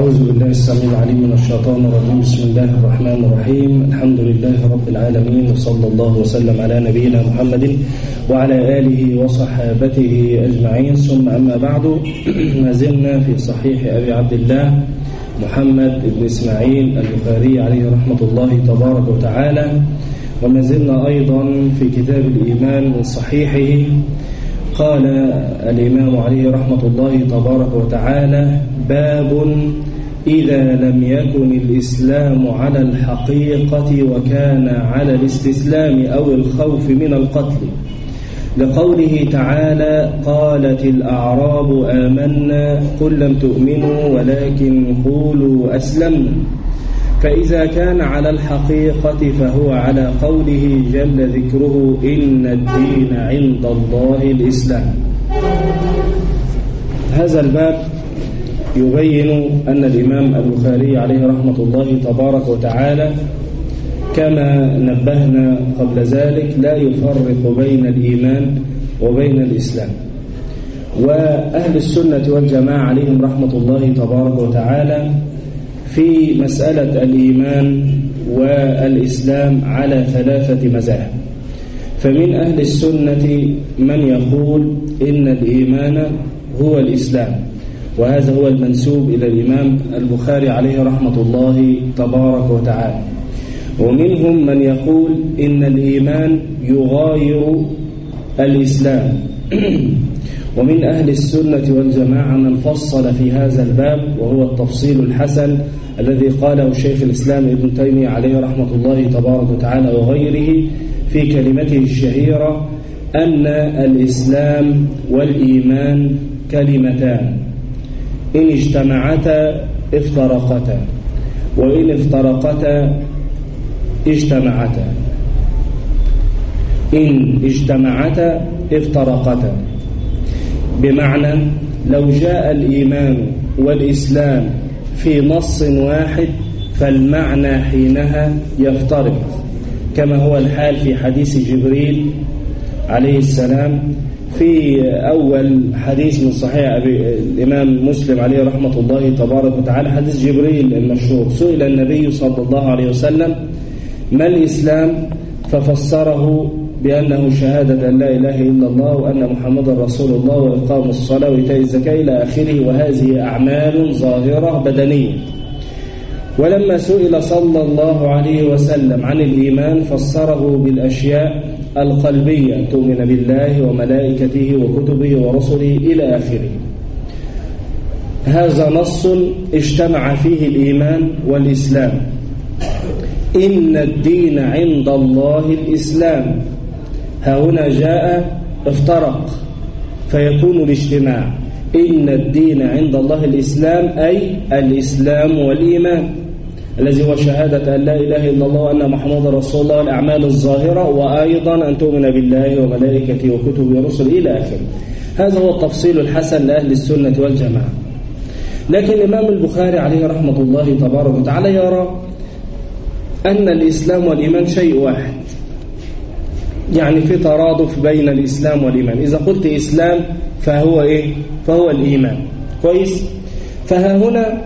أعوذ بالله السميع العليم من الشيطان الرجيم بسم الله الرحمن الرحيم الحمد لله رب العالمين وصلى الله وسلم على نبينا محمد وعلى آله وصحابته أجمعين ثم أما بعد ما زلنا في صحيح أبي عبد الله محمد بن إسماعيل البخاري عليه رحمة الله تبارك وتعالى وما زلنا أيضا في كتاب الإيمان من صحيحه قال الإمام عليه رحمة الله تبارك وتعالى باب إذا لم يكن الإسلام على الحقيقة وكان على الاستسلام أو الخوف من القتل لقوله تعالى قالت الأعراب آمنا قل لم تؤمنوا ولكن قولوا أسلمنا فإذا كان على الحقيقة فهو على قوله جل ذكره إن الدين عند الله الإسلام هذا الباب يبين أن الإمام البخاري عليه رحمة الله تبارك وتعالى كما نبهنا قبل ذلك لا يفرق بين الإيمان وبين الإسلام وأهل السنة والجماعة عليهم رحمة الله تبارك وتعالى في مسألة الإيمان والإسلام على ثلاثة مذاهب فمن أهل السنة من يقول إن الإيمان هو الإسلام وهذا هو المنسوب إلى الإمام البخاري عليه رحمة الله تبارك وتعالى ومنهم من يقول إن الإيمان يغاير الإسلام ومن أهل السنة والجماعة من فصل في هذا الباب وهو التفصيل الحسن الذي قاله شيخ الإسلام ابن تيمية عليه رحمة الله تبارك وتعالى وغيره في كلمته الشهيرة أن الإسلام والإيمان كلمتان إن اجتمعتا افترقتا وإن افترقتا اجتمعتا إن اجتمعتا افترقتا بمعنى لو جاء الإيمان والإسلام في نص واحد فالمعنى حينها يفترق كما هو الحال في حديث جبريل عليه السلام في أول حديث من صحيح أبي الإمام مسلم عليه رحمة الله تبارك وتعالى حديث جبريل المشهور سئل النبي صلى الله عليه وسلم ما الإسلام ففسره بأنه شهادة أن لا إله إلا الله وأن محمد رسول الله وإقام الصلاة وإيتاء الزكاة إلى آخره وهذه أعمال ظاهرة بدنية ولما سئل صلى الله عليه وسلم عن الإيمان فسره بالأشياء القلبية أن تؤمن بالله وملائكته وكتبه ورسله إلى آخره هذا نص اجتمع فيه الإيمان والإسلام إن الدين عند الله الإسلام ها هنا جاء افترق فيكون الاجتماع إن الدين عند الله الإسلام أي الإسلام والإيمان الذي هو شهادة أن لا إله إلا الله وأن محمد رسول الله والأعمال الظاهرة وأيضا أن تؤمن بالله وملائكته وكتبه ورسله إلى آخره هذا هو التفصيل الحسن لأهل السنة والجماعة لكن الإمام البخاري عليه رحمة الله تبارك وتعالى يرى أن الإسلام والإيمان شيء واحد يعني في ترادف بين الإسلام والإيمان إذا قلت إسلام فهو إيه؟ فهو الإيمان كويس؟ فها هنا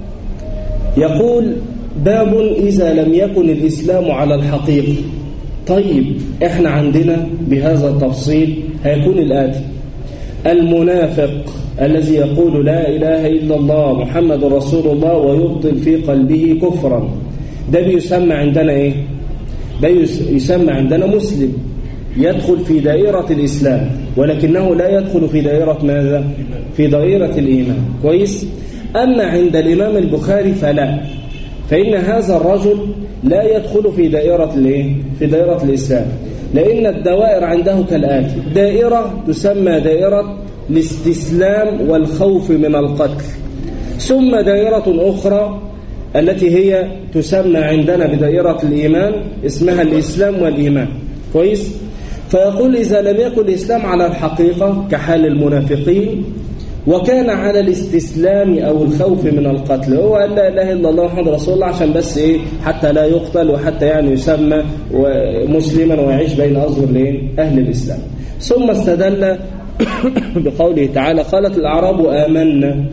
يقول باب إذا لم يكن الإسلام على الحقيقة طيب إحنا عندنا بهذا التفصيل هيكون الآتي المنافق الذي يقول لا إله إلا الله محمد رسول الله ويبطل في قلبه كفرا ده بيسمى عندنا إيه ده يسمى عندنا مسلم يدخل في دائرة الإسلام ولكنه لا يدخل في دائرة ماذا في دائرة الإيمان كويس أما عند الإمام البخاري فلا فإن هذا الرجل لا يدخل في دائرة الايه في دائرة الإسلام لأن الدوائر عنده كالآتي دائرة تسمى دائرة الاستسلام والخوف من القتل ثم دائرة أخرى التي هي تسمى عندنا بدائرة الإيمان اسمها الإسلام والإيمان كويس فيقول إذا لم يكن الإسلام على الحقيقة كحال المنافقين وكان على الاستسلام أو الخوف من القتل هو قال لا إله إلا الله محمد رسول الله عشان بس إيه حتى لا يقتل وحتى يعني يسمى مسلما ويعيش بين أظهر أهل الإسلام ثم استدل بقوله تعالى قالت الأعراب آمنا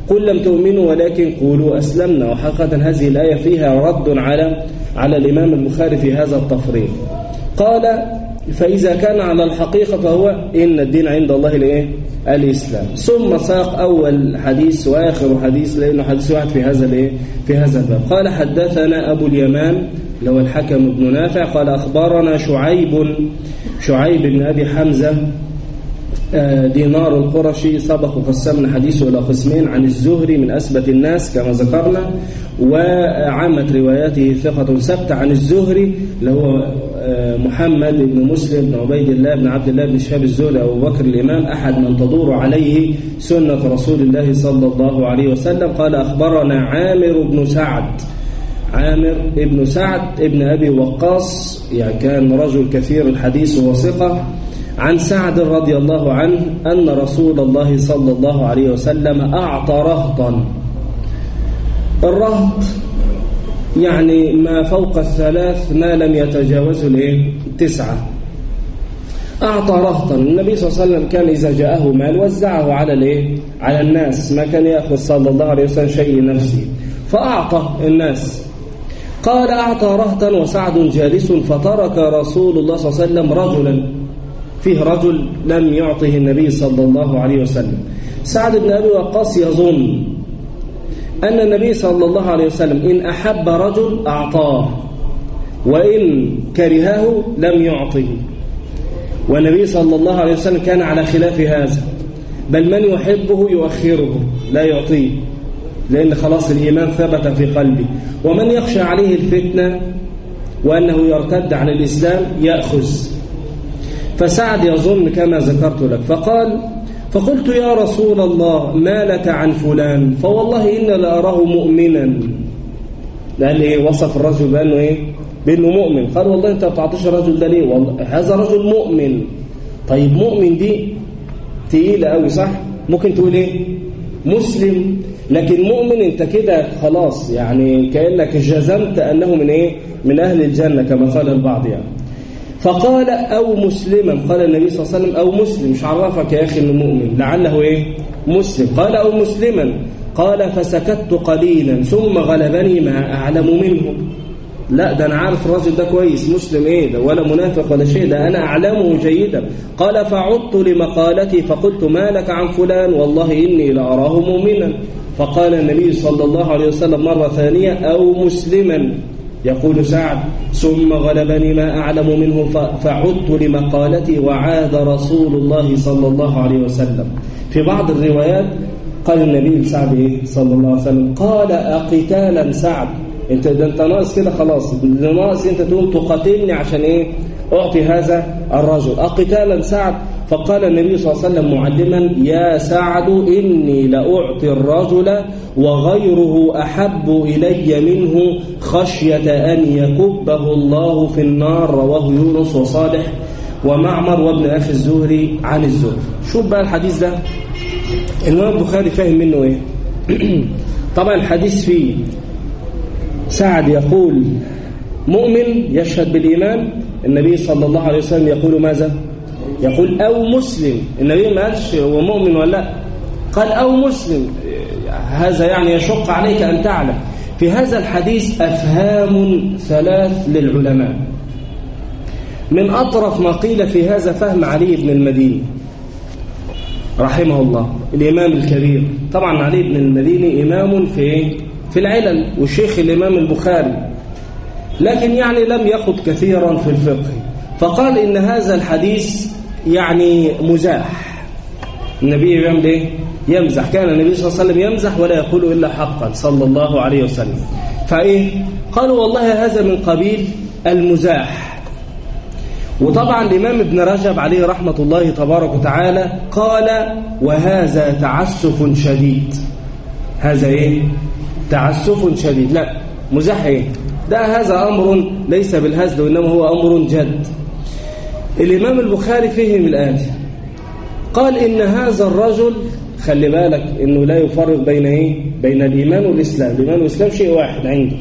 قل لم تؤمنوا ولكن قولوا أسلمنا وحقيقة هذه الآية فيها رد على على الإمام البخاري في هذا التفريط قال فإذا كان على الحقيقة فهو إن الدين عند الله الإيه؟ الإسلام ثم ساق أول حديث وآخر حديث لأنه حديث واحد في هذا الإيه؟ في هذا الباب قال حدثنا أبو اليمان اللي هو الحكم بن نافع قال أخبرنا شعيب شعيب بن أبي حمزة دينار القرشي سبق وقسمنا حديثه إلى قسمين عن الزهري من أثبت الناس كما ذكرنا وعامة رواياته ثقة ثبت عن الزهري اللي هو محمد بن مسلم بن عبيد الله بن عبد الله بن شهاب الزهري أبو بكر الإمام أحد من تدور عليه سنة رسول الله صلى الله عليه وسلم قال أخبرنا عامر بن سعد عامر بن سعد ابن أبي وقاص يعني كان رجل كثير الحديث وثقة عن سعد رضي الله عنه أن رسول الله صلى الله عليه وسلم أعطى رهطا الرهط يعني ما فوق الثلاث ما لم يتجاوزه الايه تسعة أعطى رهطا النبي صلى الله عليه وسلم كان إذا جاءه مال وزعه على الايه على الناس ما كان يأخذ صلى الله عليه وسلم شيء نفسه فأعطى الناس قال أعطى رهطا وسعد جالس فترك رسول الله صلى الله عليه وسلم رجلا فيه رجل لم يعطه النبي صلى الله عليه وسلم سعد بن أبي وقاص يظن أن النبي صلى الله عليه وسلم إن أحب رجل أعطاه وإن كرهه لم يعطه والنبي صلى الله عليه وسلم كان على خلاف هذا بل من يحبه يؤخره لا يعطيه لأن خلاص الإيمان ثبت في قلبه ومن يخشى عليه الفتنة وأنه يرتد عن الإسلام يأخذ فسعد يظن كما ذكرت لك فقال فقلت يا رسول الله ما لك عن فلان فوالله إن لأراه مؤمنا قال إيه وصف الرجل بأنه إيه بأنه مؤمن قال والله أنت ما بتعطيش الرجل ده ليه والله هذا رجل مؤمن طيب مؤمن دي تقيلة قوي صح ممكن تقول إيه مسلم لكن مؤمن انت كده خلاص يعني كأنك جزمت أنه من إيه من أهل الجنة كما قال البعض يعني فقال أو مسلما قال النبي صلى الله عليه وسلم أو مسلم مش عرفك يا أخي أنه مؤمن لعله إيه مسلم قال أو مسلما قال فسكت قليلا ثم غلبني ما أعلم منه لا ده أنا عارف الراجل ده كويس مسلم إيه ده ولا منافق ولا شيء ده أنا أعلمه جيدا قال فعدت لمقالتي فقلت ما لك عن فلان والله إني لأراه مؤمنا فقال النبي صلى الله عليه وسلم مرة ثانية أو مسلما يقول سعد ثم غلبني ما أعلم منه فعدت لمقالتي وعاد رسول الله صلى الله عليه وسلم في بعض الروايات قال النبي سعد إيه صلى الله عليه وسلم قال أقتالا سعد انت ده انت ناقص كده خلاص ناقص انت تقوم تقاتلني عشان ايه اعطي هذا الرجل اقتالا سعد فقال النبي صلى الله عليه وسلم معلما يا سعد إني لأعطي الرجل وغيره أحب إلي منه خشية أن يكبه الله في النار رواه يونس وصالح ومعمر وابن أخي الزهري عن الزهري شوف بقى الحديث ده الإمام البخاري فاهم منه إيه طبعا الحديث فيه سعد يقول مؤمن يشهد بالإيمان النبي صلى الله عليه وسلم يقول ماذا يقول أو مسلم النبي ما قالش هو مؤمن ولا لا قال أو مسلم هذا يعني يشق عليك أن تعلم في هذا الحديث أفهام ثلاث للعلماء من أطرف ما قيل في هذا فهم علي بن المديني رحمه الله الإمام الكبير طبعا علي بن المديني إمام في في العلل والشيخ الإمام البخاري لكن يعني لم يخض كثيرا في الفقه فقال إن هذا الحديث يعني مزاح النبي يعمل ايه يمزح كان النبي صلى الله عليه وسلم يمزح ولا يقول إلا حقا صلى الله عليه وسلم فإيه قالوا والله هذا من قبيل المزاح وطبعا الإمام ابن رجب عليه رحمة الله تبارك وتعالى قال وهذا تعسف شديد هذا ايه تعسف شديد لا مزاح ايه ده هذا أمر ليس بالهزل وإنما هو أمر جد الإمام البخاري فهم الآتي قال إن هذا الرجل خلي بالك إنه لا يفرق بين إيه؟ بين الإيمان والإسلام الإيمان والإسلام شيء واحد عنده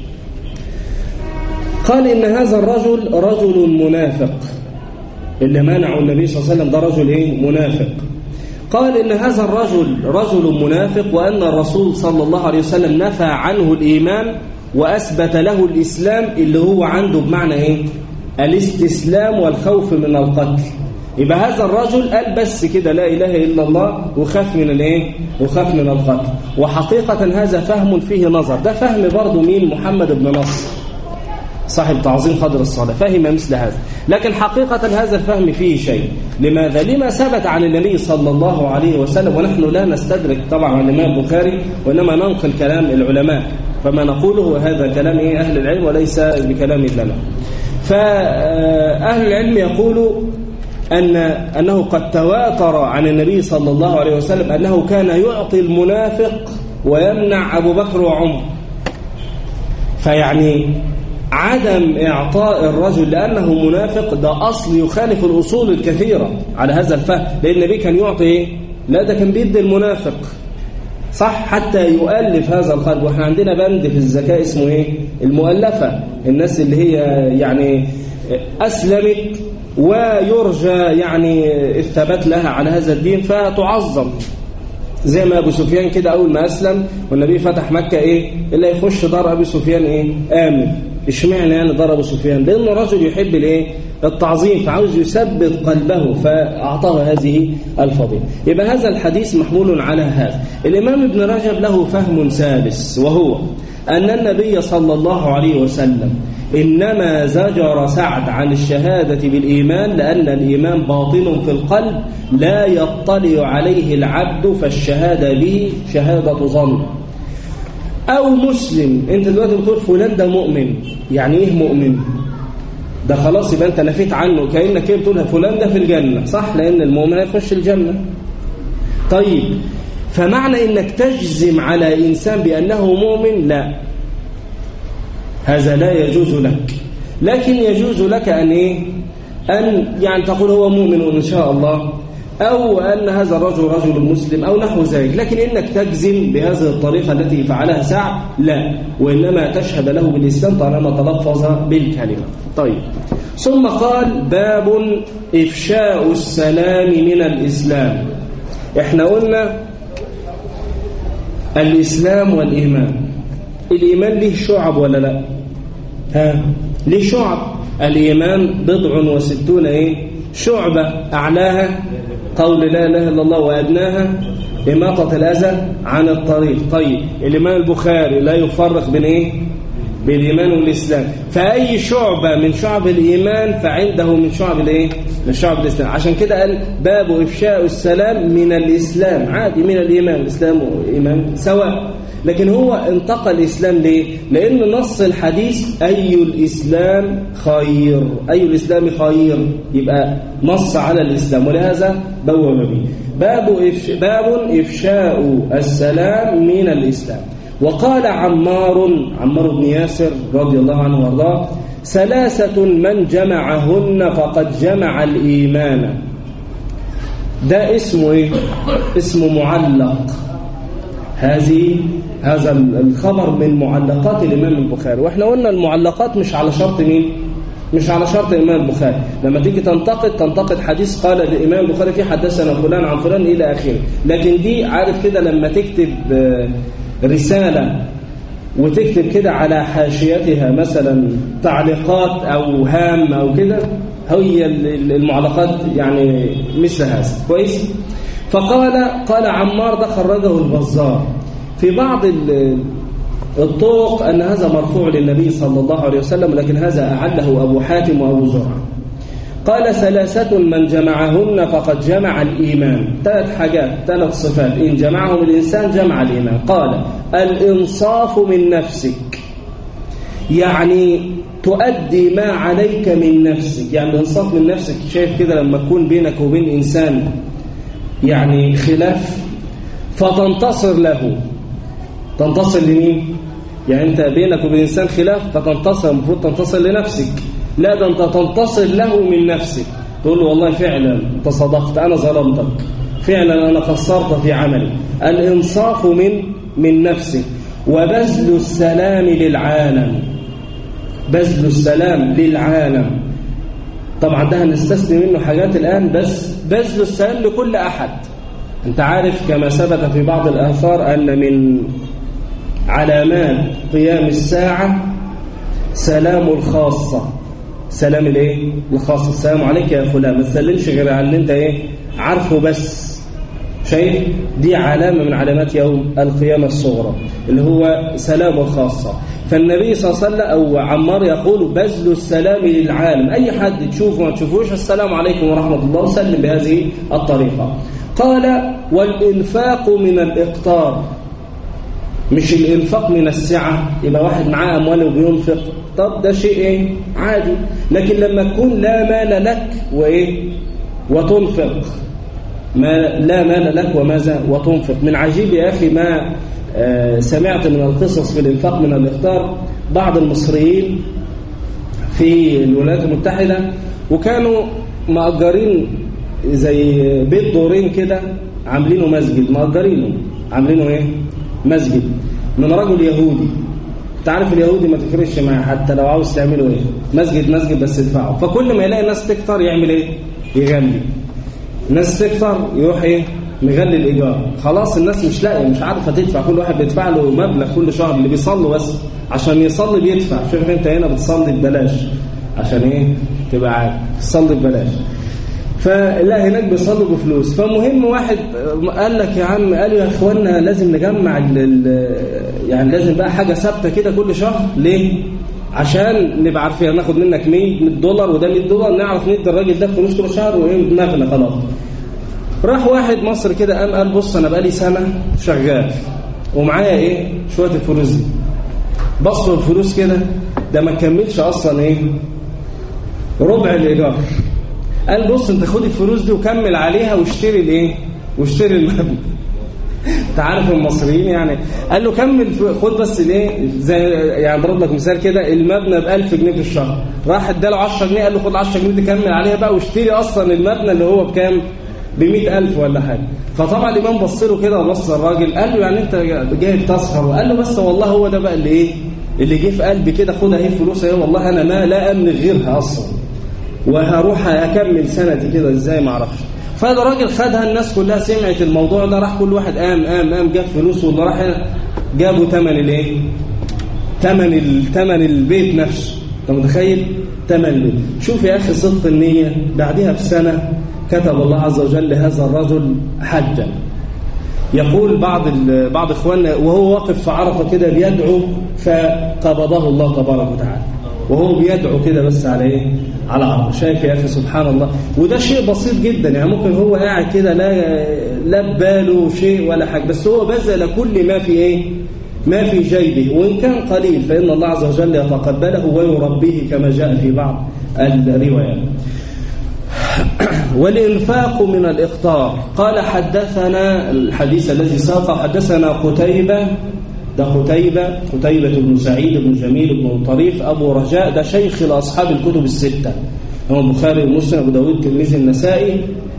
قال إن هذا الرجل رجل منافق اللي منعه النبي صلى الله عليه وسلم ده رجل إيه؟ منافق قال إن هذا الرجل رجل منافق وأن الرسول صلى الله عليه وسلم نفى عنه الإيمان وأثبت له الإسلام اللي هو عنده بمعنى إيه الاستسلام والخوف من القتل يبقى هذا الرجل قال بس كده لا إله إلا الله وخاف من الايه وخاف من القتل وحقيقة هذا فهم فيه نظر ده فهم برضه مين محمد بن نصر صاحب تعظيم قدر الصلاة فهم مثل هذا لكن حقيقة هذا الفهم فيه شيء لماذا؟ لما ثبت عن النبي صلى الله عليه وسلم ونحن لا نستدرك طبعا عن الإمام البخاري وإنما ننقل كلام العلماء فما نقوله هذا كلام إيه أهل العلم وليس بكلام لنا فأهل العلم يقولوا أن أنه قد تواتر عن النبي صلى الله عليه وسلم أنه كان يعطي المنافق ويمنع أبو بكر وعمر فيعني عدم إعطاء الرجل لأنه منافق ده أصل يخالف الأصول الكثيرة على هذا الفهم لأن النبي كان يعطي إيه؟ لا ده كان بيدي المنافق صح حتى يؤلف هذا القلب واحنا عندنا بند في الزكاة اسمه ايه المؤلفة الناس اللي هي يعني أسلمت ويرجى يعني الثبات لها على هذا الدين فتعظم زي ما ابو سفيان كده اول ما اسلم والنبي فتح مكه ايه اللي يخش دار ابي سفيان ايه امن اشمعنى يعني دار ابو سفيان لانه رجل يحب الايه التعظيم فعاوز يثبت قلبه فاعطاه هذه الفضيله يبقى هذا الحديث محمول على هذا الامام ابن رجب له فهم سادس وهو ان النبي صلى الله عليه وسلم إنما زجر سعد عن الشهادة بالإيمان لأن الإيمان باطن في القلب لا يطلع عليه العبد فالشهادة به شهادة ظن أو مسلم أنت دلوقتي بتقول فلان ده مؤمن يعني إيه مؤمن ده خلاص يبقى أنت نفيت عنه كأنك كده بتقول فلان ده في الجنة صح لأن المؤمن هيخش الجنة طيب فمعنى إنك تجزم على إنسان بأنه مؤمن لا هذا لا يجوز لك لكن يجوز لك أن إيه؟ أن يعني تقول هو مؤمن إن شاء الله أو أن هذا الرجل رجل مسلم أو نحو ذلك لكن إنك تجزم بهذه الطريقة التي فعلها سعد لا وإنما تشهد له بالإسلام طالما تلفظ بالكلمة طيب ثم قال باب إفشاء السلام من الإسلام إحنا قلنا الإسلام والإيمان الإيمان له شعب ولا لا ها ليه شعب الإيمان بضع وستون إيه شعبة أعلاها قول لا إله إلا الله وأدناها إماطة الأذى عن الطريق طيب الإمام البخاري لا يفرق بين إيه بالإيمان والإسلام فأي شعبة من شعب الإيمان فعنده من شعب الإيه من شعب الإسلام عشان كده قال باب إفشاء السلام من الإسلام عادي من الإيمان الإسلام وإيمان سواء لكن هو انتقل الإسلام ليه؟ لأن نص الحديث أي الإسلام خير أي الإسلام خير يبقى نص على الإسلام ولهذا بوب به باب, إفش باب إفشاء السلام من الإسلام وقال عمار عمار بن ياسر رضي الله عنه وارضاه ثلاثة من جمعهن فقد جمع الإيمان ده اسمه ايه اسمه معلق هذه هذا الخبر من معلقات الإمام البخاري وإحنا قلنا المعلقات مش على شرط مين مش على شرط الإمام البخاري لما تيجي تنتقد تنتقد حديث قال الإمام البخاري فيه حدثنا فلان عن فلان إلى آخره لكن دي عارف كده لما تكتب رسالة وتكتب كده على حاشيتها مثلا تعليقات أو هام أو كده هي المعلقات يعني مثل هذا كويس فقال قال عمار ده خرجه البزار في بعض الطرق أن هذا مرفوع للنبي صلى الله عليه وسلم لكن هذا أعله أبو حاتم وأبو زرع قال ثلاثة من جمعهن فقد جمع الإيمان ثلاث حاجات ثلاث صفات إن جمعهم الإنسان جمع الإيمان قال الإنصاف من نفسك يعني تؤدي ما عليك من نفسك يعني الإنصاف من نفسك شايف كده لما تكون بينك وبين إنسان يعني خلاف فتنتصر له تنتصر لمين يعني انت بينك وبين انسان خلاف فتنتصر المفروض تنتصر لنفسك لا ده انت تنتصر له من نفسك تقول له والله فعلا انت صدقت انا ظلمتك فعلا انا قصرت في عملي الانصاف من من نفسك وبذل السلام للعالم بذل السلام للعالم طبعا ده هنستثني منه حاجات الآن بس بذل السلام لكل أحد انت عارف كما ثبت في بعض الآثار أن من علامات قيام الساعة سلام الخاصة سلام الايه الخاصة السلام عليك يا فلان ما تسلمش غير على اللي انت ايه عارفه بس شايف دي علامة من علامات يوم القيامة الصغرى اللي هو سلام الخاصة فالنبي صلى الله عليه وسلم أو عمار يقول بذل السلام للعالم أي حد تشوفه ما تشوفوش السلام عليكم ورحمة الله وسلم بهذه الطريقة قال والإنفاق من الإقطار مش الإنفاق من السعة يبقى واحد معاه أموال وبينفق طب ده شيء إيه؟ عادي لكن لما تكون لا مال لك وإيه وتنفق ما لا مال لك وماذا وتنفق من عجيب يا أخي ما آه سمعت من القصص في الإنفاق من الإختار بعض المصريين في الولايات المتحدة وكانوا مأجرين زي بيت دورين كده عاملينه مسجد مأجرينه عاملينه ايه مسجد من رجل يهودي تعرف اليهودي ما تفرقش معاه حتى لو عاوز تعمله ايه مسجد مسجد بس ادفعه فكل ما يلاقي الناس تكتر يعمل ايه يغلي الناس تكتر يروح ايه مغلي الايجار خلاص الناس مش لاقيه مش عارفه تدفع كل واحد بيدفع له مبلغ كل شهر اللي بيصلوا بس عشان يصلي بيدفع شوف انت هنا بتصلي ببلاش عشان ايه تبقى عارف تصلي ببلاش فلا هناك بيصلوا بفلوس فمهم واحد قال لك يا عم قالوا يا اخوانا لازم نجمع يعني لازم بقى حاجه ثابته كده كل شهر ليه عشان نبقى عارفين هناخد منك 100 دولار وده 100 دولار نعرف ندي الراجل ده فلوس كل شهر وايه دماغنا خلاص راح واحد مصري كده قام قال بص انا بقالي سنه شغال ومعايا ايه شويه الفلوس دي بصوا الفلوس كده ده ما كملش اصلا ايه ربع الايجار قال بص انت خد الفلوس دي وكمل عليها واشتري الايه واشتري المبنى انت عارف المصريين يعني قال له كمل خد بس الايه زي يعني ضرب لك مثال كده المبنى ب 1000 جنيه في الشهر راح اداله 10 جنيه قال له خد 10 جنيه دي كمل عليها بقى واشتري اصلا المبنى اللي هو بكام ب 100000 ولا حاجه فطبعا الامام بص له كده وبص الراجل قال له يعني انت جاي تسهر وقال له بس والله هو ده بقى اللي ايه اللي جه في قلبي كده خد اهي الفلوس اهي والله انا ما لا املك غيرها اصلا وهروح اكمل سنتي كده ازاي ما اعرفش فهذا راجل خدها الناس كلها سمعت الموضوع ده راح كل واحد قام قام قام جاب فلوس واللي راح جابوا ثمن الايه ثمن ثمن البيت نفسه انت متخيل ثمن البيت شوف يا اخي صدق النيه بعدها بسنه كتب الله عز وجل لهذا الرجل حجا يقول بعض بعض اخواننا وهو واقف في عرفه كده بيدعو فقبضه الله تبارك وتعالى وهو بيدعو كده بس على ايه على عرفه شايف يا اخي سبحان الله وده شيء بسيط جدا يعني ممكن هو قاعد كده لا لا بباله شيء ولا حاجه بس هو بذل كل ما في ايه ما في جيبه وان كان قليل فان الله عز وجل يتقبله ويربيه كما جاء في بعض الروايات والإنفاق من الإخطار قال حدثنا الحديث الذي ساق حدثنا قتيبة ده قتيبة قتيبة بن سعيد بن جميل بن طريف أبو رجاء ده شيخ لأصحاب الكتب الستة هو البخاري ومسلم أبو داود تلميذ النسائي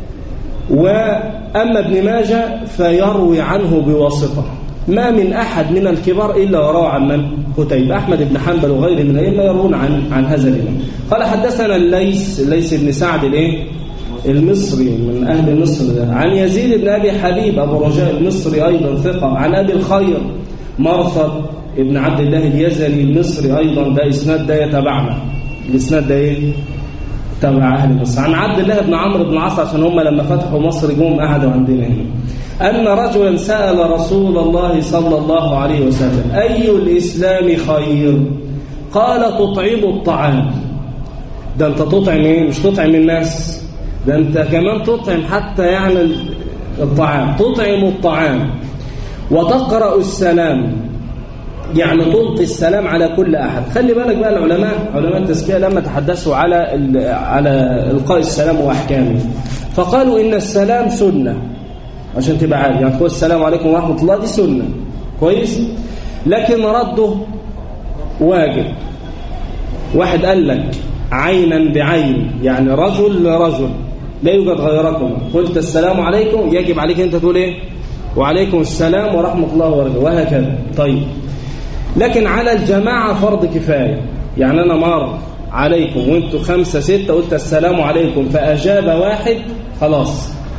وأما ابن ماجه فيروي عنه بواسطة ما من أحد من الكبار إلا وروى عن من قتيبة أحمد بن حنبل وغيره من الأئمة يروون عن عن هذا الإمام قال حدثنا الليث الليث بن سعد الإيه المصري من أهل مصر ده. عن يزيد بن أبي حبيب أبو رجاء المصري أيضا ثقة عن أبي الخير مرثد ابن عبد الله اليزني المصري أيضا ده إسناد ده يتبعنا الإسناد ده إيه تبع أهل مصر عن عبد الله بن عمرو بن العاص عشان هم لما فتحوا مصر جم قعدوا عندنا هنا أن رجلا سأل رسول الله صلى الله عليه وسلم أي الإسلام خير قال تطعم الطعام ده أنت تطعم إيه مش تطعم الناس ده أنت كمان تطعم حتى يعني الطعام تطعم الطعام وتقرأ السلام يعني تلقي السلام على كل أحد خلي بالك بقى العلماء علماء التزكية لما تحدثوا على على إلقاء السلام وأحكامه فقالوا إن السلام سنة عشان تبقى عارف يعني تقول السلام عليكم ورحمة الله دي سنة كويس لكن رده واجب واحد قال لك عينا بعين يعني رجل لرجل لا يوجد غيركم قلت السلام عليكم يجب عليك انت تقول ايه وعليكم السلام ورحمة الله وبركاته وهكذا طيب لكن على الجماعة فرض كفاية يعني أنا مر عليكم وانتوا خمسة ستة قلت السلام عليكم فأجاب واحد خلاص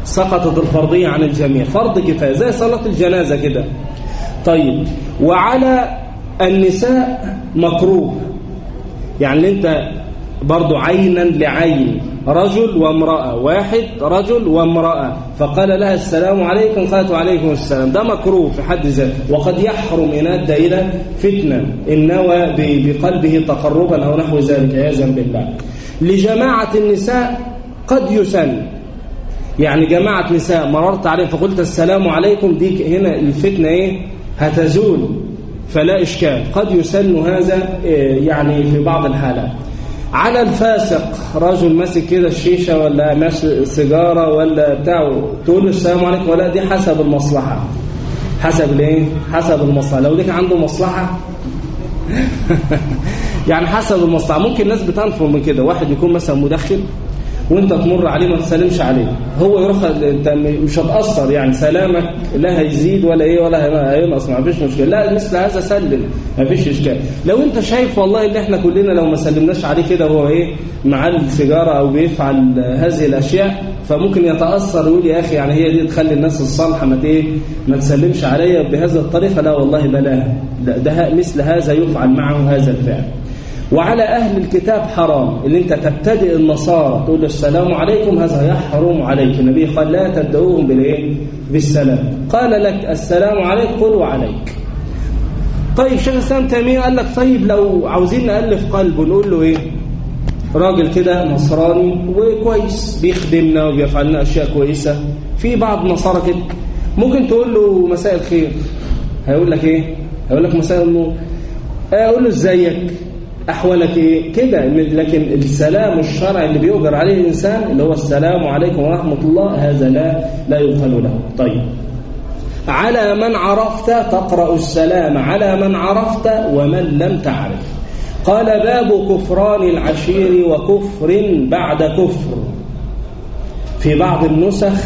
سقطت الفرضية عن الجميع فرض كفاية زي صلاة الجنازة كده طيب وعلى النساء مكروه يعني انت برضو عينا لعين رجل وامرأة واحد رجل وامرأة فقال لها السلام عليكم قالت وعليكم السلام ده مكروه في حد ذاته وقد يحرم إن أدى إلى فتنة إن نوى بقلبه تقربا أو نحو ذلك عياذا بالله لجماعة النساء قد يسن يعني جماعة نساء مررت عليهم فقلت السلام عليكم دي هنا الفتنة إيه هتزول فلا إشكال قد يسن هذا يعني في بعض الحالات على الفاسق رجل ماسك كده الشيشة ولا ماشي سيجارة ولا بتاعه تقول له السلام عليكم ولا دي حسب المصلحة حسب الايه حسب المصلحة لو ليك عنده مصلحة يعني حسب المصلحة ممكن الناس بتنفر من كده واحد يكون مثلا مدخن وانت تمر عليه ما تسلمش عليه هو يروح انت مش هتأثر يعني سلامك لا هيزيد ولا ايه ولا هينقص ما فيش مشكله لا مثل هذا سلم ما فيش اشكال لو انت شايف والله ان احنا كلنا لو ما سلمناش عليه كده هو ايه مع السيجاره او بيفعل هذه الاشياء فممكن يتأثر ويقول يا اخي يعني هي دي تخلي الناس الصالحه ما ايه ما تسلمش عليا بهذه الطريقه لا والله بلاها ده مثل هذا يفعل معه هذا الفعل وعلى أهل الكتاب حرام اللي انت تبتدئ النصارى تقول السلام عليكم هذا يحرم عليك النبي قال لا تبدأوهم بالإيه؟ بالسلام قال لك السلام عليك قل وعليك طيب شيخ الإسلام تيمية قال لك طيب لو عاوزين نألف قلبه نقول له إيه راجل كده نصراني وكويس بيخدمنا وبيفعل لنا أشياء كويسة في بعض نصارى كده ممكن تقول له مساء الخير هيقول لك إيه هيقول لك مساء النور أقول له إزيك أحوالك إيه؟ كده لكن السلام الشرعي اللي بيؤجر عليه الإنسان اللي هو السلام عليكم ورحمة الله هذا لا لا يقال له طيب على من عرفت تقرأ السلام على من عرفت ومن لم تعرف قال باب كفران العشير وكفر بعد كفر في بعض النسخ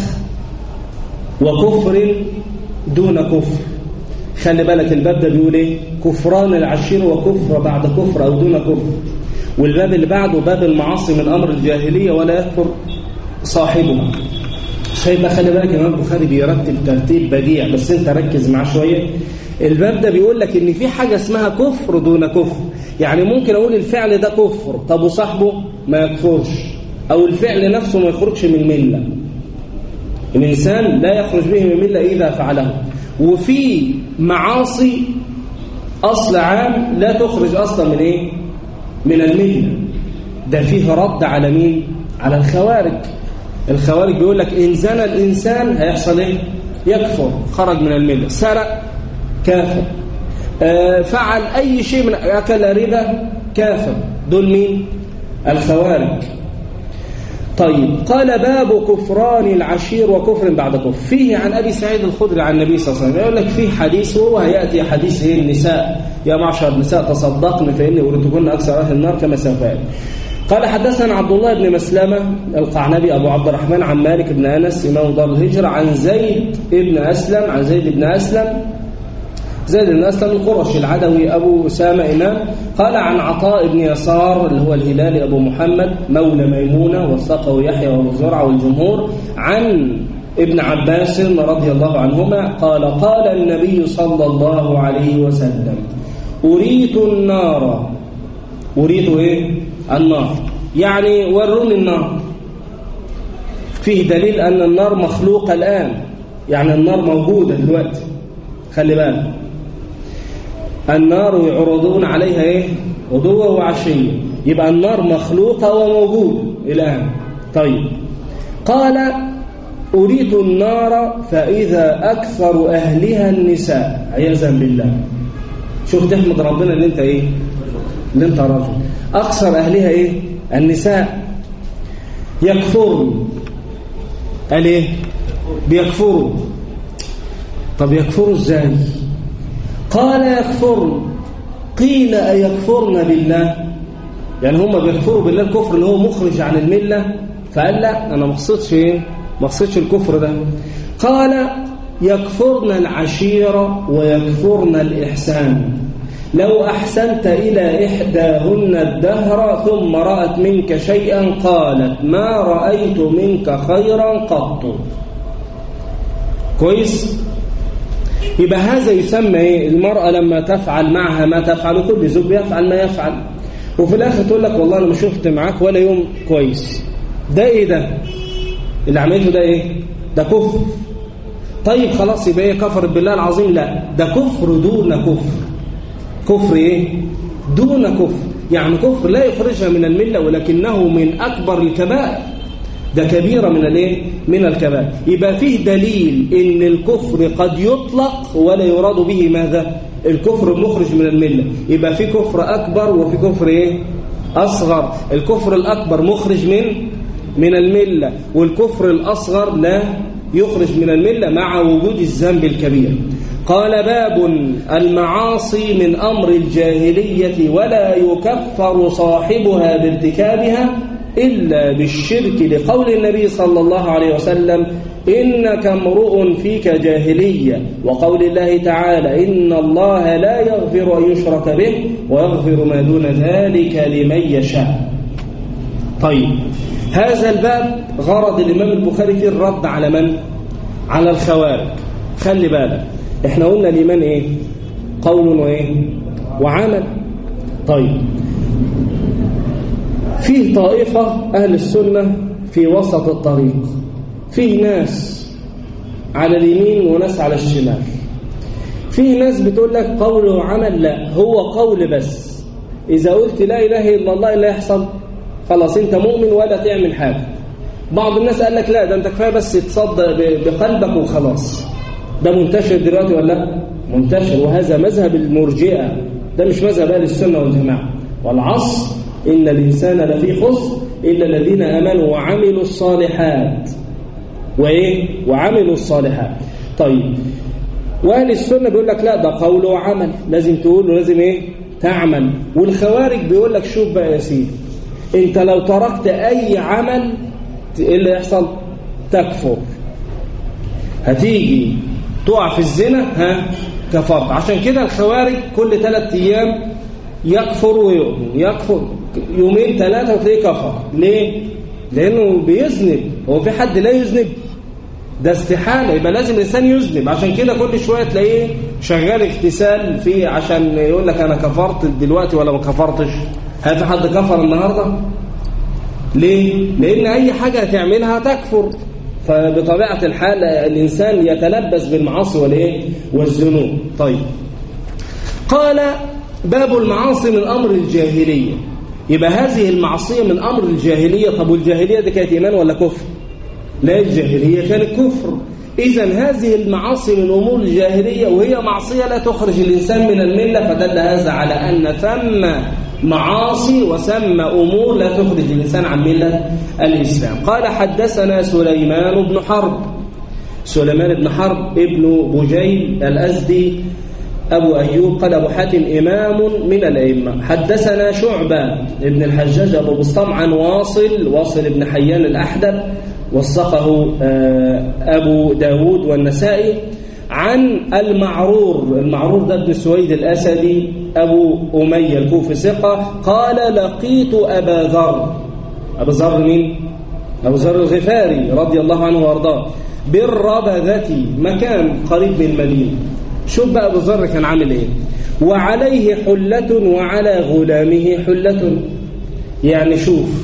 وكفر دون كفر خلي بالك الباب ده بيقول ايه كفران العشير وكفر بعد كفر او دون كفر والباب اللي بعده باب المعاصي من امر الجاهليه ولا يكفر صاحبه شايف خلي بالك الامام البخاري بيرتب ترتيب بديع بس انت ركز معاه شويه الباب ده بيقول لك ان في حاجه اسمها كفر دون كفر يعني ممكن اقول الفعل ده كفر طب وصاحبه ما يكفرش او الفعل نفسه ما يخرجش من المله الانسان لا يخرج به من المله اذا فعله وفي معاصي أصل عام لا تخرج أصلا من إيه؟ من الملة ده فيه رد على مين؟ على الخوارج الخوارج بيقول لك إن زنى الإنسان هيحصل إيه؟ يكفر خرج من الملة سرق كافر آه فعل أي شيء من أكل ربا كافر دول مين؟ الخوارج طيب قال باب كفران العشير وكفر بعد كفر فيه عن أبي سعيد الخدري عن النبي صلى الله عليه وسلم يقول لك فيه حديث وهو هيأتي حديث إيه النساء يا معشر النساء تصدقن فإني أردتكن أكثر أهل النار كما سوف قال حدثنا عبد الله بن مسلمة القعنبي أبو عبد الرحمن عن مالك بن أنس إمام دار الهجرة عن زيد بن أسلم عن زيد بن أسلم زيد بن أسلم القرشي العدوي أبو أسامة إمام قال عن عطاء بن يسار اللي هو الهلالي أبو محمد مولى ميمونة والثقوي يحيى وأبو زرعة والجمهور عن ابن عباس رضي الله عنهما قال قال النبي صلى الله عليه وسلم أريت النار أريد إيه؟ النار يعني وروني النار فيه دليل أن النار مخلوقة الآن يعني النار موجودة دلوقتي خلي بالك النار يعرضون عليها ايه غدوة وعشية يبقى النار مخلوقة وموجودة الآن طيب قال أريد النار فإذا أكثر أهلها النساء عياذا بالله شوف تحمد ربنا ان انت ايه ان انت رجل أكثر أهلها ايه النساء يكفرون قال ايه بيكفروا طب يكفروا ازاي قال يكفرن قيل أيكفرن بالله يعني هم بيكفروا بالله الكفر اللي هو مخرج عن الملة فقال لا أنا ما اقصدش ايه ما اقصدش الكفر ده قال يكفرن العشيرة ويكفرن الإحسان لو أحسنت إلى إحداهن الدهر ثم رأت منك شيئا قالت ما رأيت منك خيرا قط كويس يبقى هذا يسمى ايه المرأة لما تفعل معها ما تفعل كل زوج يفعل ما يفعل وفي الاخر تقول لك والله انا ما شفت معاك ولا يوم كويس ده ايه ده اللي عملته ده ايه ده كفر طيب خلاص يبقى هي كفرت بالله العظيم لا ده كفر دون كفر كفر ايه دون كفر يعني كفر لا يخرجها من المله ولكنه من اكبر الكبائر ده كبيرة من الايه من الكبائر يبقى فيه دليل ان الكفر قد يطلق ولا يراد به ماذا الكفر المخرج من الملة يبقى في كفر اكبر وفي كفر ايه اصغر الكفر الاكبر مخرج من من الملة والكفر الاصغر لا يخرج من الملة مع وجود الذنب الكبير قال باب المعاصي من أمر الجاهلية ولا يكفر صاحبها بارتكابها إلا بالشرك لقول النبي صلى الله عليه وسلم إنك امرؤ فيك جاهلية وقول الله تعالى إن الله لا يغفر أن يشرك به ويغفر ما دون ذلك لمن يشاء طيب هذا الباب غرض الإمام البخاري في الرد على من؟ على الخوارج خلي بالك احنا قلنا الإيمان ايه؟ قول وايه؟ وعمل طيب فيه طائفة أهل السنة في وسط الطريق فيه ناس على اليمين وناس على الشمال فيه ناس بتقول لك قول وعمل لا هو قول بس إذا قلت لا إله إلا الله لا يحصل خلاص أنت مؤمن ولا تعمل حاجة بعض الناس قال لك لا ده أنت كفاية بس تصدق بقلبك وخلاص ده منتشر دلوقتي ولا لا منتشر وهذا مذهب المرجئة ده مش مذهب أهل السنة والجماعة والعصر إن الإنسان لفي خسر إلا الذين آمنوا وعملوا الصالحات وإيه؟ وعملوا الصالحات طيب وأهل السنة بيقول لك لا ده قول وعمل لازم تقول ولازم إيه؟ تعمل والخوارج بيقول لك شوف بقى يا سيدي أنت لو تركت أي عمل إيه اللي يحصل؟ تكفر هتيجي تقع في الزنا ها كفرت عشان كده الخوارج كل ثلاث أيام يكفر ويؤمن يكفر يومين ثلاثة وتلاقيه كفر ليه؟ لأنه بيذنب هو في حد لا يذنب ده استحالة يبقى لازم الإنسان يذنب عشان كده كل شوية تلاقيه شغال اغتسال في عشان يقول لك أنا كفرت دلوقتي ولا ما كفرتش هل في حد كفر النهاردة؟ ليه؟ لأن أي حاجة هتعملها تكفر فبطبيعة الحال الإنسان يتلبس بالمعاصي والإيه؟ والذنوب طيب قال باب المعاصي من أمر الجاهلية يبقى هذه المعصية من أمر الجاهلية طب والجاهلية دي كانت إيمان ولا كفر لا الجاهلية كانت كفر إذا هذه المعاصي من أمور الجاهلية وهي معصية لا تخرج الإنسان من الملة فدل هذا على أن ثم معاصي وثم أمور لا تخرج الإنسان عن ملة الإسلام قال حدثنا سليمان بن حرب سليمان بن حرب ابن بجيل الأزدي أبو أيوب قال أبو حاتم إمام من الأئمة حدثنا شعبة ابن الحجاج أبو بسطام عن واصل واصل ابن حيان الأحدب وثقه أبو داود والنسائي عن المعرور المعرور ده ابن سويد الأسدي أبو أمية الكوفي ثقة قال لقيت أبا ذر أبو ذر مين؟ أبو ذر الغفاري رضي الله عنه وارضاه بالربذة مكان قريب من المدينة شوف بقى ابو ذر كان عامل ايه وعليه حلة وعلى غلامه حلة يعني شوف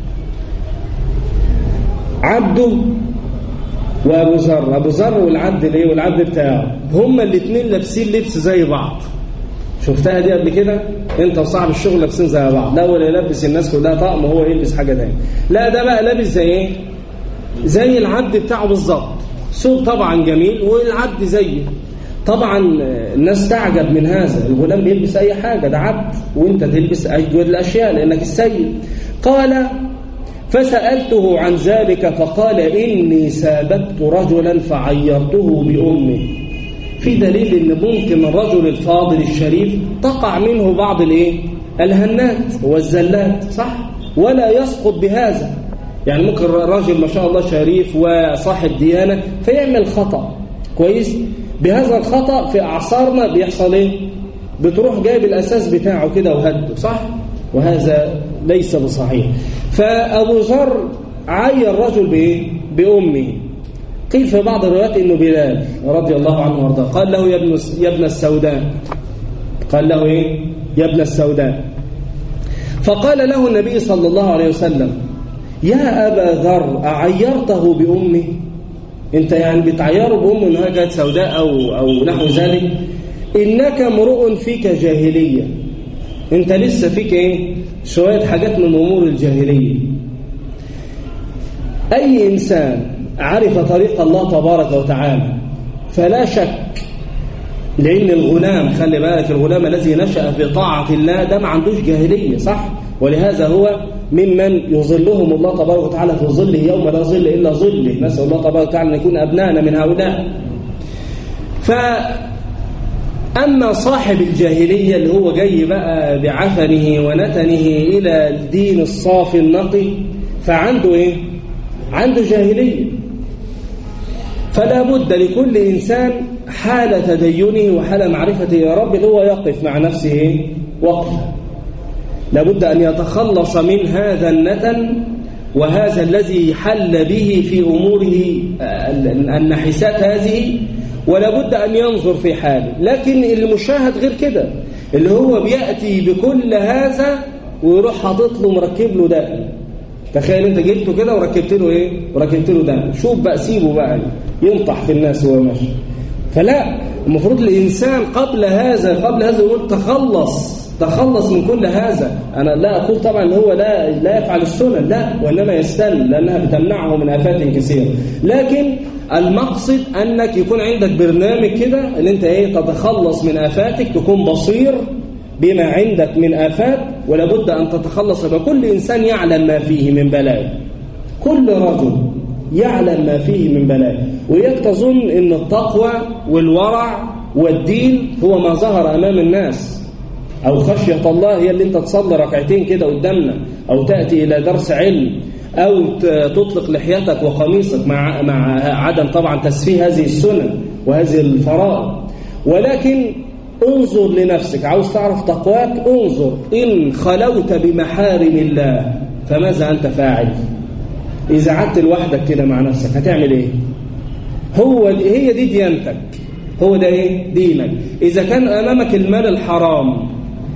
عبده وابو ذر ابو ذر والعبد الايه والعبد بتاعه هما الاثنين لابسين لبس زي بعض شفتها دي قبل كده انت وصاحب الشغل لابسين زي بعض لا ولا يلبس الناس كلها طقم وهو يلبس حاجه ثانيه لا ده بقى لابس زي ايه زي العبد بتاعه بالظبط ثوب طبعا جميل والعبد زيه طبعا الناس تعجب من هذا الغلام بيلبس أي حاجة ده عبد وانت تلبس أجود الأشياء لأنك السيد قال فسألته عن ذلك فقال إني سابقت رجلا فعيرته بأمه في دليل ان ممكن الرجل الفاضل الشريف تقع منه بعض الايه الهنات والزلات صح ولا يسقط بهذا يعني ممكن راجل ما شاء الله شريف وصاحب ديانه فيعمل خطأ كويس بهذا الخطأ في أعصارنا بيحصل إيه؟ بتروح جايب الأساس بتاعه كده وهده صح؟ وهذا ليس بصحيح فأبو ذر عي الرجل بإيه؟ بأمه قيل في بعض الروايات انه بلال رضي الله عنه وارضاه قال له يا ابن يا ابن السوداء قال له ايه يا ابن السوداء فقال له النبي صلى الله عليه وسلم يا ابا ذر اعيرته بامه انت يعني بتعيره بامه انها كانت سوداء او او نحو ذلك انك امرؤ فيك جاهليه انت لسه فيك ايه شويه حاجات من امور الجاهليه اي انسان عرف طريق الله تبارك وتعالى فلا شك لأن الغلام خلي بالك الغلام الذي نشأ في طاعة الله ده ما عندوش جاهلية صح ولهذا هو ممن يظلهم الله تبارك وتعالى في ظله يوم لا ظل إلا ظله نسأل الله تبارك وتعالى أن يكون أبنائنا من هؤلاء فأما صاحب الجاهلية اللي هو جاي بقى بعثنه ونتنه إلى الدين الصافي النقي فعنده إيه؟ عنده جاهلية فلا بد لكل إنسان حال تدينه وحال معرفته يا رب اللي هو يقف مع نفسه وقفة لابد أن يتخلص من هذا النتن وهذا الذي حل به في أموره النحسات هذه ولابد أن ينظر في حاله لكن المشاهد غير كده اللي هو بيأتي بكل هذا ويروح حاطط له مركب له ده تخيل انت جبته كده وركبت له ايه وركبت له ده شوف بقى سيبه بقى ينطح في الناس وهو ماشي فلا المفروض الانسان قبل هذا قبل هذا يقول تخلص تخلص من كل هذا انا لا اقول طبعا ان هو لا لا يفعل السنن لا وانما يستن لانها بتمنعه من افات كثيره لكن المقصد انك يكون عندك برنامج كده ان انت ايه تتخلص من افاتك تكون بصير بما عندك من آفات ولابد أن تتخلص فكل إنسان يعلم ما فيه من بلاء كل رجل يعلم ما فيه من بلاء وإياك تظن أن التقوى والورع والدين هو ما ظهر أمام الناس أو خشية الله هي اللي أنت تصلي ركعتين كده قدامنا أو تأتي إلى درس علم أو تطلق لحيتك وقميصك مع, مع عدم طبعا تسفيه هذه السنن وهذه الفرائض ولكن انظر لنفسك عاوز تعرف تقواك انظر إن خلوت بمحارم الله فماذا أنت فاعل إذا قعدت لوحدك كده مع نفسك هتعمل إيه هو دي هي دي ديانتك هو ده إيه دينك إذا كان أمامك المال الحرام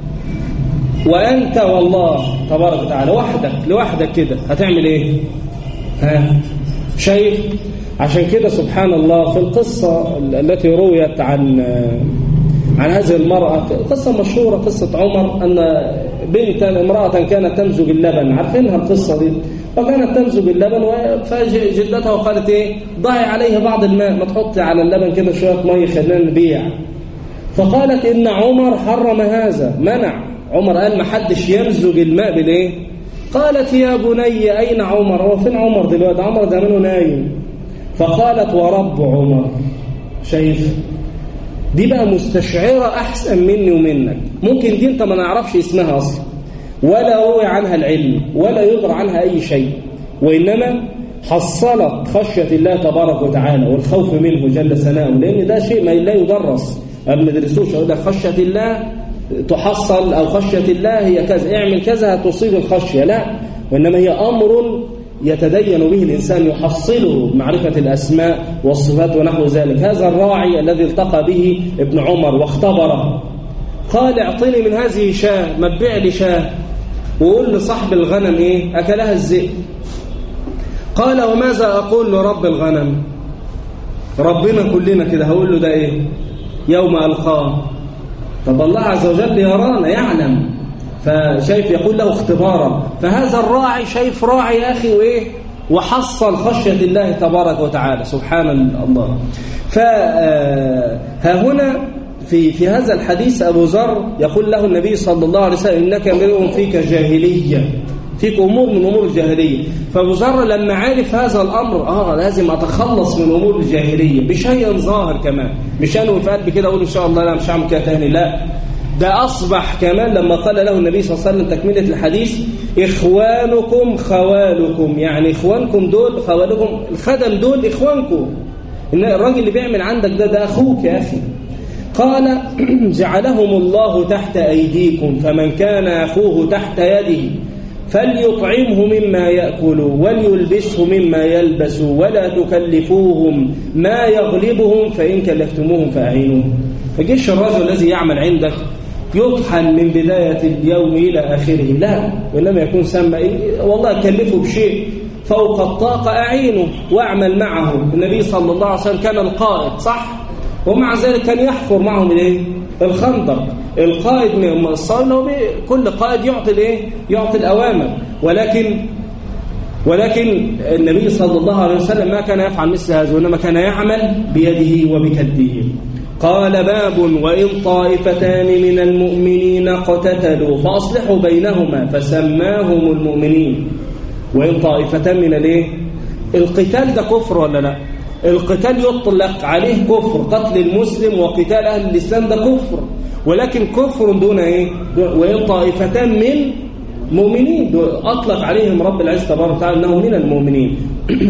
وأنت والله تبارك وتعالى وحدك لوحدك كده هتعمل إيه ها شايف عشان كده سبحان الله في القصة التي رويت عن عن هذه المرأة قصة مشهورة قصة عمر أن بنت امرأة كانت تمزج اللبن عارفينها القصة دي وكانت تمزج اللبن فجدتها وقالت ايه ضعي عليه بعض الماء ما تحطي على اللبن كده شوية مية خلينا نبيع فقالت إن عمر حرم هذا منع عمر قال ما حدش يمزج الماء بالايه قالت يا بني أين عمر هو فين عمر دلوقتي عمر ده منه نايم فقالت ورب عمر شايف دي بقى مستشعرة أحسن مني ومنك ممكن دي أنت ما نعرفش اسمها أصلا ولا روي عنها العلم ولا يدرى عنها أي شيء وإنما حصلت خشية الله تبارك وتعالى والخوف منه جل ثناؤه لأن ده شيء ما لا يدرس ما بندرسوش أقول لك خشية الله تحصل أو خشية الله هي كذا اعمل كذا هتصيب الخشية لا وإنما هي أمر يتدين به الإنسان يحصله معرفة الأسماء والصفات ونحو ذلك هذا الراعي الذي التقى به ابن عمر واختبره قال اعطني من هذه شاة ما تبيع لي شاة وقول لصاحب الغنم ايه أكلها الذئب قال وماذا أقول لرب الغنم ربنا كلنا كده هقول له ده ايه يوم ألقاه طب الله عز وجل يرانا يعلم فشايف يقول له اختبارا فهذا الراعي شايف راعي يا أخي وإيه وحصل خشية الله تبارك وتعالى سبحان الله فها هنا في في هذا الحديث أبو ذر يقول له النبي صلى الله عليه وسلم إنك امرؤ فيك جاهلية فيك أمور من أمور الجاهلية فأبو ذر لما عرف هذا الأمر آه لازم أتخلص من أمور الجاهلية بشيء ظاهر كمان مش أنا في قلبي كده أقول إن شاء الله لا مش هعمل كده تاني لا ده أصبح كمان لما قال له النبي صلى الله عليه وسلم تكملة الحديث إخوانكم خوالكم يعني إخوانكم دول خوالكم الخدم دول إخوانكم إن الراجل اللي بيعمل عندك ده ده أخوك يا أخي قال جعلهم الله تحت أيديكم فمن كان أخوه تحت يده فليطعمه مما يأكل وليلبسه مما يلبس ولا تكلفوهم ما يغلبهم فإن كلفتموهم فأعينوهم فجيش الرجل الذي يعمل عندك يطحن من بداية اليوم إلى آخره لا وإنما يكون سمى إيه؟ والله كلفه بشيء فوق الطاقة أعينه واعمل معه النبي صلى الله عليه وسلم كان القائد صح ومع ذلك كان يحفر معهم الايه الخندق القائد من الصالة كل قائد يعطي الايه يعطي الأوامر ولكن ولكن النبي صلى الله عليه وسلم ما كان يفعل مثل هذا وإنما كان يعمل بيده وبكده قال باب وإن طائفتان من المؤمنين اقتتلوا فأصلحوا بينهما فسماهم المؤمنين وإن طائفتان من الايه القتال ده كفر ولا لا القتال يطلق عليه كفر قتل المسلم وقتال أهل الإسلام ده كفر ولكن كفر دون ايه وإن طائفتان من مؤمنين أطلق عليهم رب العزة تبارك وتعالى أنه من المؤمنين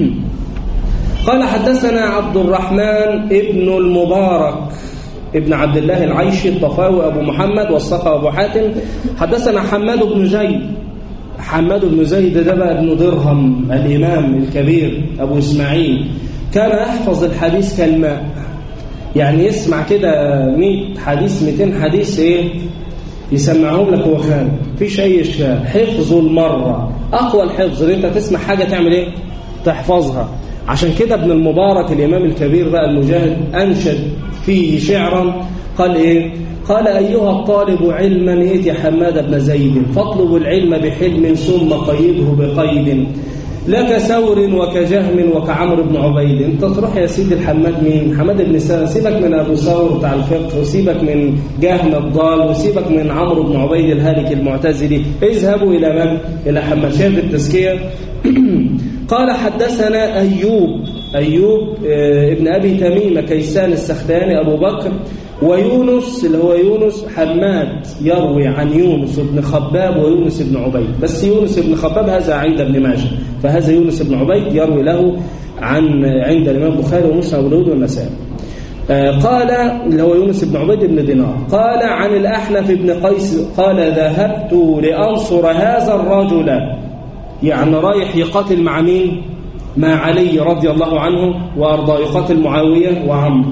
قال حدثنا عبد الرحمن ابن المبارك ابن عبد الله العيشي الطفاوي أبو محمد والصفا أبو حاتم حدثنا حماد بن زيد حماد بن زيد ده بقى ابن درهم الإمام الكبير أبو إسماعيل كان يحفظ الحديث كالماء يعني يسمع كده 100 حديث 200 حديث ايه يسمعهم لك هو خان مفيش اي اشكال حفظه المره اقوى الحفظ ان انت تسمع حاجه تعمل ايه تحفظها عشان كده ابن المبارك الامام الكبير بقى المجاهد انشد فيه شعرا قال ايه قال أيها الطالب علما ائت حماد بن زيد فاطلب العلم بحلم ثم قيده بقيد لك ثور وكجهم وكعمرو بن عبيد انت تروح يا سيدي الحماد مين حماد بن سلمة سيبك من ابو ثور بتاع الفقه وسيبك من جهم الضال وسيبك من عمرو بن عبيد الهالك المعتزلي اذهبوا الى من الى حماد شايف التزكيه قال حدثنا ايوب ايوب ابن ابي تميم كيسان السختاني ابو بكر ويونس اللي هو يونس حماد يروي عن يونس بن خباب ويونس بن عبيد بس يونس بن خباب هذا عند ابن ماجه فهذا يونس بن عبيد يروي له عن عند الإمام البخاري ومسلم وابو داود والنسائي قال اللي هو يونس بن عبيد بن دينار قال عن الأحنف بن قيس قال ذهبت لأنصر هذا الرجل يعني رايح يقاتل مع مين مع علي رضي الله عنه وأرضاه يقاتل معاوية وعمرو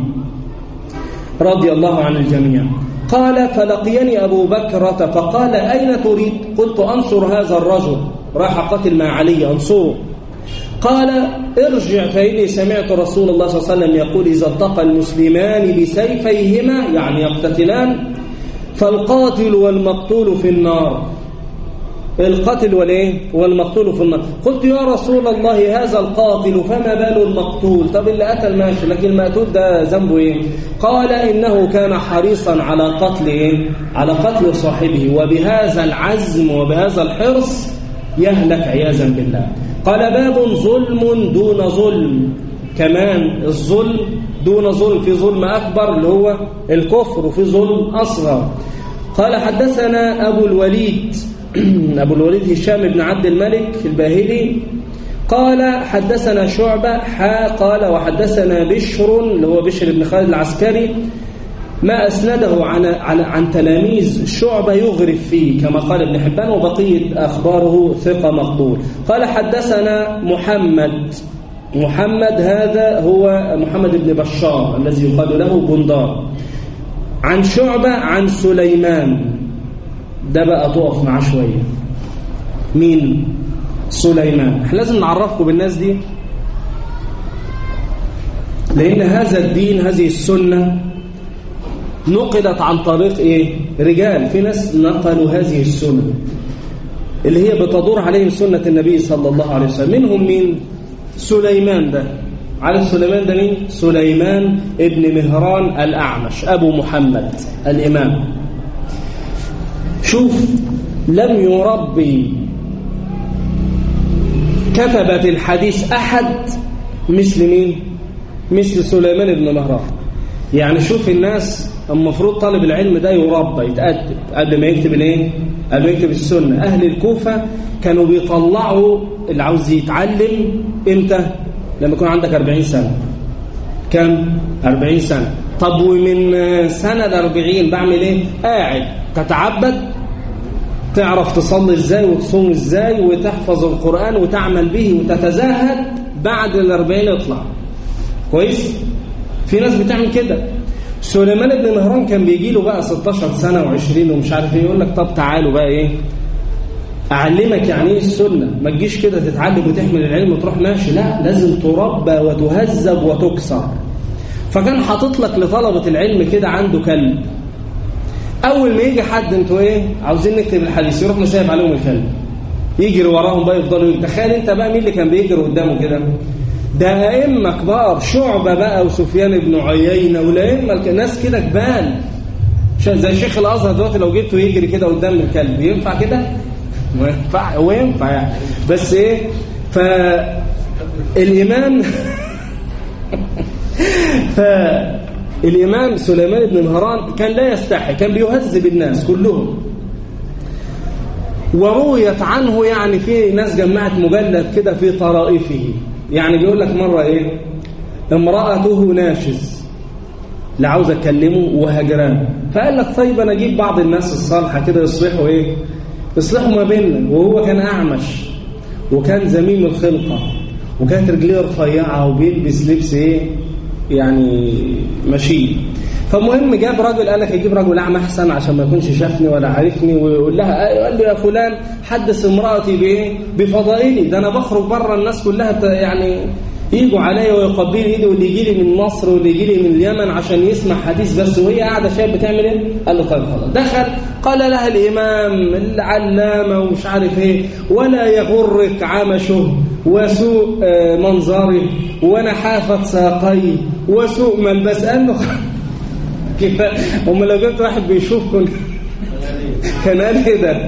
رضي الله عن الجميع قال فلقيني أبو بكرة فقال أين تريد قلت أنصر هذا الرجل راح قتل مع علي أنصره قال ارجع فإني سمعت رسول الله صلى الله عليه وسلم يقول إذا التقى المسلمان بسيفيهما يعني يقتتلان فالقاتل والمقتول في النار القاتل والايه والمقتول في النار قلت يا رسول الله هذا القاتل فما بال المقتول طب اللي قتل ماشي لكن المقتول ده ذنبه ايه قال انه كان حريصا على قتل ايه على قتل صاحبه وبهذا العزم وبهذا الحرص يهلك عياذا بالله قال باب ظلم دون ظلم كمان الظلم دون ظلم في ظلم اكبر اللي هو الكفر وفي ظلم اصغر قال حدثنا ابو الوليد أبو الوليد هشام بن عبد الملك الباهلي قال حدثنا شعبة حا قال وحدثنا بشر اللي هو بشر بن خالد العسكري ما أسنده عن, عن, عن تلاميذ شعبة يغرف فيه كما قال ابن حبان وبقية أخباره ثقة مقبول قال حدثنا محمد محمد هذا هو محمد بن بشار الذي يقال له بندار عن شعبة عن سليمان ده بقى تقف معاه شوية مين سليمان احنا لازم نعرفكم بالناس دي لأن هذا الدين هذه السنة نقلت عن طريق ايه رجال في ناس نقلوا هذه السنة اللي هي بتدور عليهم سنة النبي صلى الله عليه وسلم منهم مين سليمان ده عارف سليمان ده مين سليمان ابن مهران الأعمش أبو محمد الإمام شوف لم يربي كتبت الحديث أحد مثل مين مثل سليمان بن مهران يعني شوف الناس المفروض طالب العلم ده يربى يتأدب قبل ما يكتب الايه قبل ما يكتب السنة أهل الكوفة كانوا بيطلعوا اللي عاوز يتعلم امتى لما يكون عندك 40 سنة كم 40 سنة طب ومن سنة ل 40 بعمل ايه قاعد تتعبد تعرف تصلي ازاي وتصوم ازاي وتحفظ القرآن وتعمل به وتتزاهد بعد الأربعين اطلع كويس في ناس بتعمل كده سليمان بن مهران كان بيجي له بقى 16 سنة و20 ومش عارف ايه يقول لك طب تعالوا بقى ايه أعلمك يعني ايه السنة ما تجيش كده تتعلم وتحمل العلم وتروح ماشي لا لازم تربى وتهذب وتكسر فكان حاطط لك لطلبة العلم كده عنده كلب أول ما يجي حد انتوا ايه عاوزين نكتب الحديث يروح مسايب عليهم الكلب يجري وراهم بقى يفضلوا تخيل انت بقى مين اللي كان بيجري قدامه كده ده أئمة كبار شعبة بقى وسفيان بن عيينة والأئمة ناس كده جبال زي شيخ الأزهر دلوقتي لو جبته يجري كده قدام الكلب ينفع كده؟ ما ينفع هو ينفع يعني بس ايه فالإمام فالإمام سليمان بن مهران كان لا يستحي كان بيهذب الناس كلهم ورويت عنه يعني في ناس جمعت مجلد كده في طرائفه يعني بيقول لك مرة ايه امرأته ناشز لا عاوز اكلمه وهجران فقال لك طيب انا اجيب بعض الناس الصالحه كده يصلحوا ايه يصلحوا ما بيننا وهو كان اعمش وكان زميم الخلقه وكانت رجليه رفيعه وبيلبس لبس ايه يعني ماشي فالمهم جاب راجل قال لك يجيب راجل اعمى احسن عشان ما يكونش شافني ولا عارفني ويقول لها قال له يا فلان حدث امراتي بايه بفضائلي ده انا بخرج بره الناس كلها يعني يجوا عليا ويقبلوا ايدي واللي يجي لي من مصر واللي يجي لي من اليمن عشان يسمع حديث بس وهي قاعده شايف بتعمل ايه قال له طيب خلاص دخل قال لها الامام العلامه ومش عارف ايه ولا يغرك عمشه وسوء منظري ونحافه ساقي وسوء ملبس قال له كفايه هم لو جبت واحد بيشوف كنت كان قال كده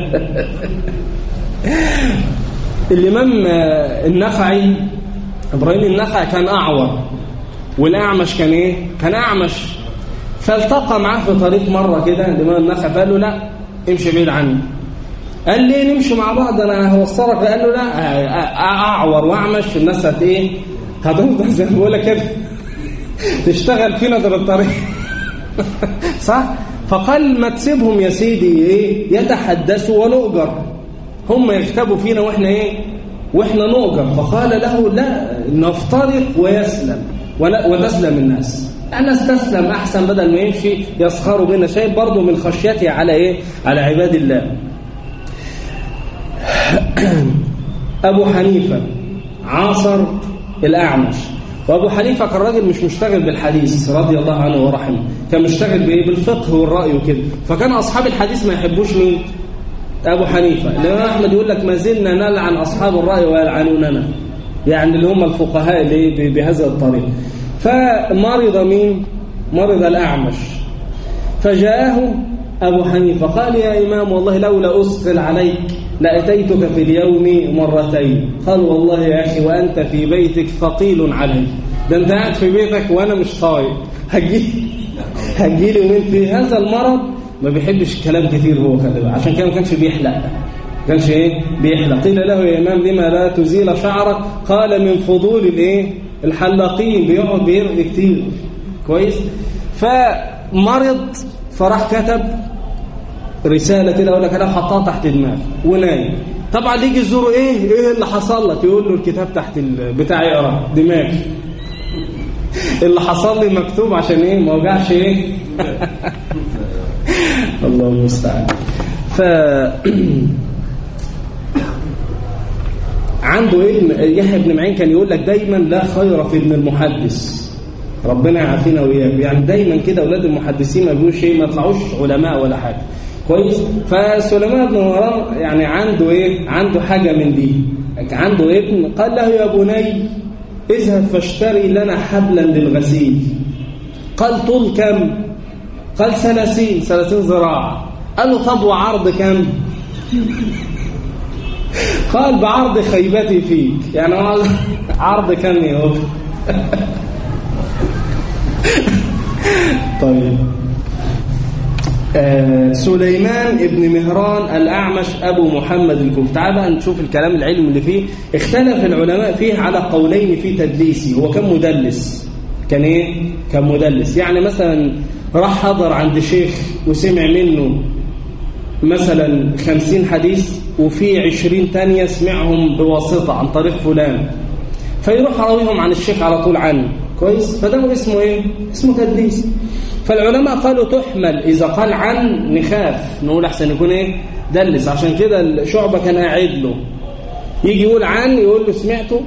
الامام النخعي ابراهيم النخعي كان اعور والاعمش كان ايه كان اعمش فالتقى معاه في طريق مره كده الامام النخعي فقال له لا امشي بعيد عني قال ليه نمشي مع بعض انا هوصلك قال له لا اعور واعمش الناس هت ايه هتفضل زي ما بقول لك كده تشتغل فينا ده الطريق صح فقال ما تسيبهم يا سيدي ايه يتحدثوا ونؤجر هم يكتبوا فينا واحنا ايه واحنا نؤجر فقال له لا نفترق ويسلم ولا وتسلم الناس انا استسلم احسن بدل ما يمشي يسخروا بنا شيء برضه من خشيته على ايه على عباد الله ابو حنيفه عاصر الاعمش وابو حنيفه كان راجل مش مشتغل بالحديث رضي الله عنه ورحمه كان مشتغل بايه بالفقه والراي وكده فكان اصحاب الحديث ما يحبوش مين ابو حنيفه الامام احمد يقول لك ما زلنا نلعن اصحاب الراي ويلعنوننا يعني اللي هم الفقهاء اللي بهذا الطريق فمرض مين مرض الاعمش فجاءه ابو حنيفه قال يا امام والله لولا اسقل عليك لاتيتك في اليوم مرتين قال والله يا اخي وانت في بيتك ثقيل علي ده انت قاعد في بيتك وانا مش طايق هجي هجي لي وانت في هذا المرض ما بيحبش الكلام كتير هو خلي عشان كده ما كانش بيحلق ما كانش ايه بيحلق قيل له يا امام لما لا تزيل شعرك قال من فضول الايه الحلاقين بيقعد بيرغي كتير كويس فمرض فراح كتب رسالة كده يقول لك انا حطها تحت دماغي ونايم طبعا يجي يزوره ايه ايه اللي حصل لك يقول له الكتاب تحت بتاع يقرا دماغي اللي حصل لي مكتوب عشان ايه ما وجعش ايه الله المستعان ف عنده ابن يحيى بن معين كان يقول لك دايما لا خير في ابن المحدث ربنا يعافينا وإياك يعني دايما كده اولاد المحدثين ما بيقولوش ايه ما يطلعوش علماء ولا حاجه كويس فسليمان بن مهران يعني عنده ايه عنده حاجه من دي عنده ابن قال له يا بني اذهب فاشتري لنا حبلا للغسيل قال طول كم قال ثلاثين ثلاثين ذراع قال له طب وعرض كم قال بعرض خيبتي فيك يعني عرض كم يا طيب آه سليمان ابن مهران الأعمش أبو محمد الكوف تعال بقى نشوف الكلام العلم اللي فيه اختلف العلماء فيه على قولين في تدليسي هو كان مدلس كان ايه كان مدلس يعني مثلا راح حضر عند شيخ وسمع منه مثلا خمسين حديث وفي عشرين تانية سمعهم بواسطة عن طريق فلان فيروح راويهم عن الشيخ على طول عنه كويس فده اسمه ايه اسمه تدليس فالعلماء قالوا تحمل اذا قال عن نخاف نقول احسن يكون ايه دلس عشان كده الشعبة كان قاعد له يجي يقول عن يقول له سمعته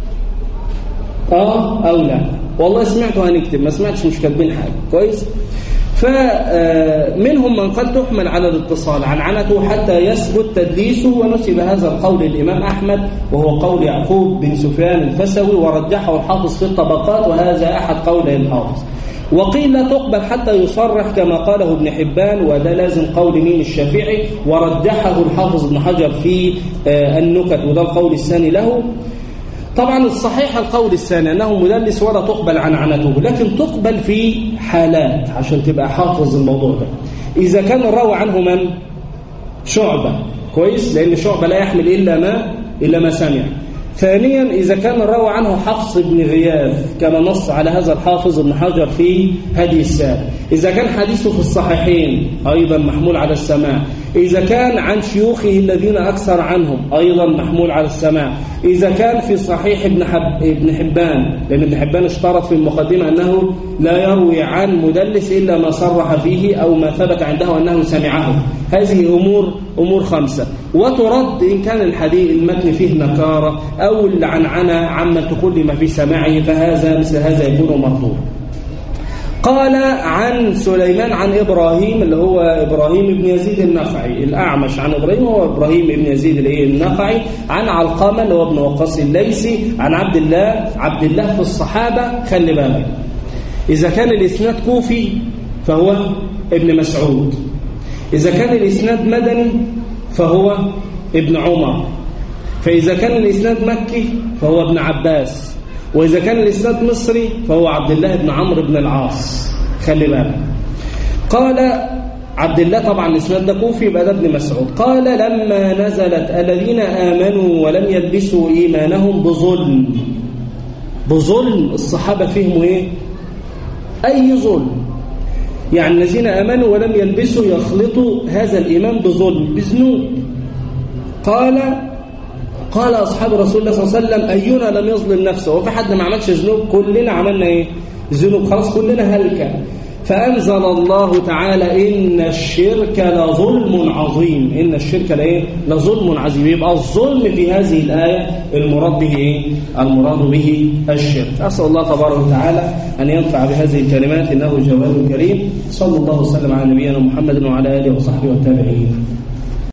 اه او لا والله سمعته هنكتب ما سمعتش مش كاتبين حاجه كويس فمنهم من قد تحمل على الاتصال عن عنته حتى يثبت تدليسه ونسب هذا القول الإمام أحمد وهو قول يعقوب بن سفيان الفسوي ورجحه الحافظ في الطبقات وهذا أحد قوله الحافظ وقيل لا تقبل حتى يصرح كما قاله ابن حبان وده لازم قول مين الشافعي ورجحه الحافظ ابن حجر في النكت وده القول الثاني له طبعا الصحيح القول الثاني أنه مدلس ولا تقبل عن عنته لكن تقبل في حالات عشان تبقى حافظ الموضوع ده إذا كان الراوي عنه من شعبة كويس لأن شعبة لا يحمل إلا ما إلا ما سمع ثانيا إذا كان الراوي عنه حفص بن غياث كما نص على هذا الحافظ ابن حجر في هدي الساب إذا كان حديثه في الصحيحين أيضا محمول على السماع إذا كان عن شيوخه الذين أكثر عنهم أيضا محمول على السماع إذا كان في صحيح ابن, حب ابن حبان لأن ابن حبان اشترط في المقدمة أنه لا يروي عن مدلس إلا ما صرح فيه أو ما ثبت عنده أنه سمعه هذه أمور أمور خمسة وترد إن كان الحديث المتن فيه نكارة أو العنعنة عما تكلم في سماعه فهذا مثل هذا يكون مطلوب قال عن سليمان عن إبراهيم اللي هو إبراهيم بن يزيد النخعي الأعمش عن إبراهيم هو إبراهيم بن يزيد النخعي عن علقمة اللي هو ابن وقاص الليثي عن عبد الله عبد الله في الصحابة خلي بالك إذا كان الإسناد كوفي فهو ابن مسعود إذا كان الإسناد مدني فهو ابن عمر فإذا كان الإسناد مكي فهو ابن عباس وإذا كان الإسناد مصري فهو عبد الله بن عمرو بن العاص خلي بالك قال عبد الله طبعا الإسناد ده كوفي يبقى ده ابن مسعود قال لما نزلت الذين آمنوا ولم يلبسوا إيمانهم بظلم بظلم الصحابة فيهم إيه أي ظلم يعني الذين آمنوا ولم يلبسوا يخلطوا هذا الإيمان بظلم بذنوب قال قال أصحاب رسول الله صلى الله عليه وسلم أينا لم يظلم نفسه وفي حد ما عملش ذنوب كلنا عملنا إيه ذنوب خلاص كلنا هلكة فأنزل الله تعالى إن الشرك لظلم عظيم إن الشرك لإيه لظلم عظيم يبقى الظلم في هذه الآية المراد به إيه المراد به الشرك أسأل الله تبارك وتعالى أن ينفع بهذه الكلمات إنه جواد كريم صلى الله وسلم على نبينا محمد وعلى آله وصحبه والتابعين